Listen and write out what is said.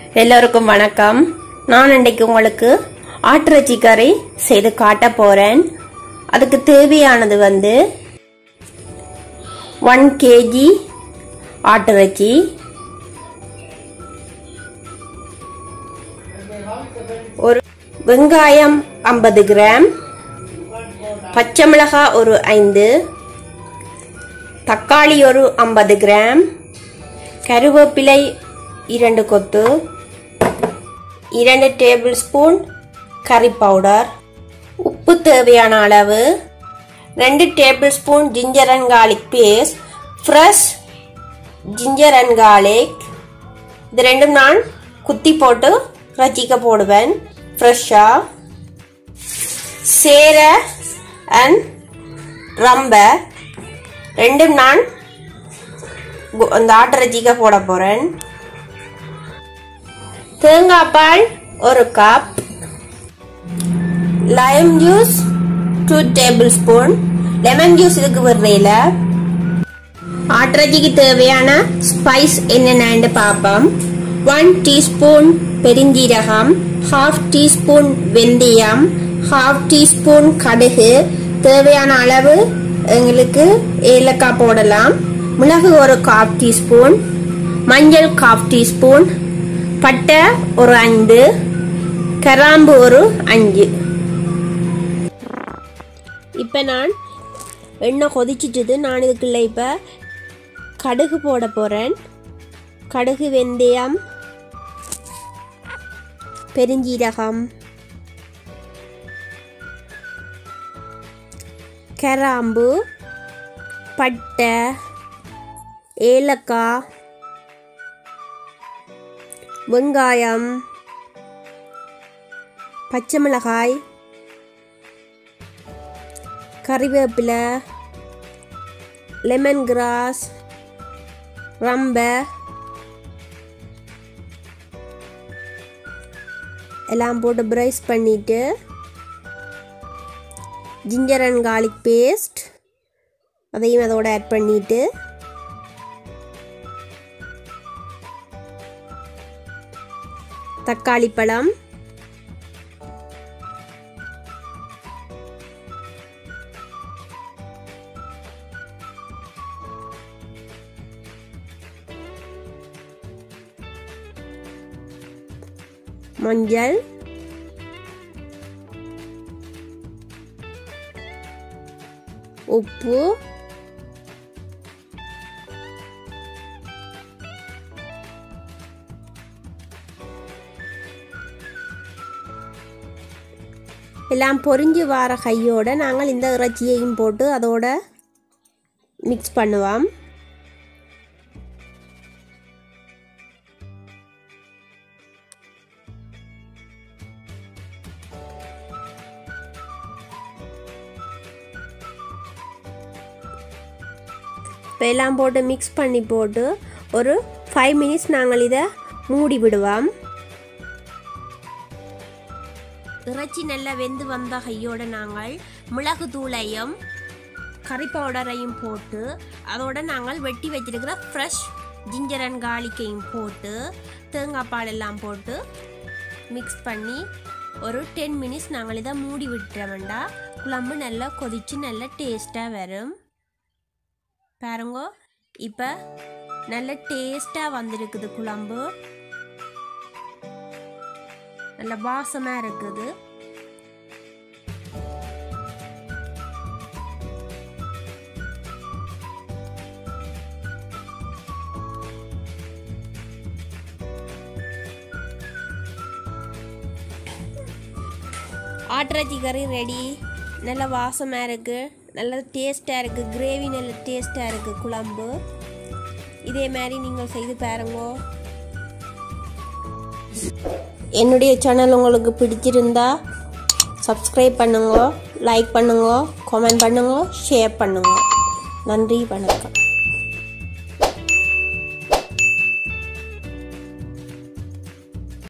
எல்லோருக்கும் வணக்கம் நான் இன்றைக்கு உங்களுக்கு ஆட்டிறைச்சி கறி செய்து காட்ட போறேன் அதுக்கு தேவையானது வந்து ஒன் கேஜி ஆட்டிறைச்சி ஒரு வெங்காயம் ஐம்பது கிராம் பச்சை மிளகாய் ஒரு ஐந்து தக்காளி ஒரு ஐம்பது கிராம் கருவேப்பிலை இரண்டு கொத்து இரண்டு டேபிள் ஸ்பூன் கறி பவுடர் உப்பு தேவையான அளவு ரெண்டு tablespoon ginger and garlic paste fresh ginger and garlic இது ரெண்டும் நான் குத்தி போட்டு ரச்சிக்க போடுவேன் ஃப்ரெஷ்ஷாக சேர அண்ட் ரம்ப ரெண்டும் நான் கு- அந்த ஆட்டரச்சிக்க போட போறேன் தேங்காய் பால் ஒரு cup lime juice two tablespoon lemon juice இதுக்கு விடுறையில ஆட்டரச்சிக்கு தேவையான ஸ்பைஸ் என்னென்னு பார்ப்போம் ஒன் டீஸ்பூன் பெருஞ்சீரகம் ஹாஃப் டீஸ்பூன் வெந்தயம் ஹாஃப் டீஸ்பூன் கடுகு தேவையான அளவு எங்களுக்கு ஏலக்காய் போடலாம் மிளகு ஒரு காஃப் டீஸ்பூன் மஞ்சள் காஃப் டீஸ்பூன் பட்டை ஒரு ஐந்து கராம்பு ஒரு அஞ்சு இப்போ நான் எண்ணெய் கொதிச்சிட்டுது நான் இதுக்குள்ள இப்போ கடுகு போட போகிறேன் கடுகு வெந்தயம் பெருஞ்சீரகம் கராம்பு பட்டை ஏலக்காய் வெங்காயம் பச்சை மிளகாய் கறிவேப்பிலை லெமன் கிராஸ் ரம்ப எல்லாம் போட்டு ப்ரைஸ் பண்ணிட்டு ஜிஞ்சர் அண்ட் கார்லிக் பேஸ்ட் அதையும் அதோட ஆட் பண்ணிட்டு தக்காளி பழம் மஞ்சள் உப்பு எல்லாம் பொரிஞ்சு வர கையோட நாங்கள் இந்த இறைச்சியையும் போட்டு அதோட மிக்ஸ் பண்ணுவோம் இப்போ எல்லாம் போட்டு மிக்ஸ் பண்ணி போட்டு ஒரு ஃபைவ் மினிட்ஸ் நாங்கள் இதை மூடி விடுவோம் இறைச்சி நல்லா வெந்து வந்த கையோட நாங்கள் மிளகு தூளையும் கறி பவுடரையும் போட்டு அதோட நாங்கள் வெட்டி வச்சிருக்கிற ஃப்ரெஷ் ஜிஞ்சர் அண்ட் கார்லிக்கையும் போட்டு தேங்காய் பால் எல்லாம் போட்டு மிக்ஸ் பண்ணி ஒரு டென் மினிட்ஸ் நாங்கள் இதை மூடி விட்டுறோம்டா குழம்பு நல்லா கொதிச்சு நல்லா டேஸ்ட்டாக வரும் பாருங்க இப்போ நல்ல டேஸ்ட்டாக வந்திருக்குது குழம்பு நல்ல வாசமாக இருக்குது ஆட்டிறைச்சி கறி ரெடி நல்ல வாசமாக இருக்குது நல்ல டேஸ்ட்டாக இருக்குது கிரேவி நல்ல டேஸ்ட்டாக இருக்குது குழம்பு இதே மாதிரி நீங்கள் செய்து பாருங்க என்னுடைய சேனல் உங்களுக்கு பிடிச்சிருந்தா சப்ஸ்கிரைப் பண்ணுங்க லைக் பண்ணுங்க கமெண்ட் பண்ணுங்க ஷேர் பண்ணுங்க நன்றி வணக்கம்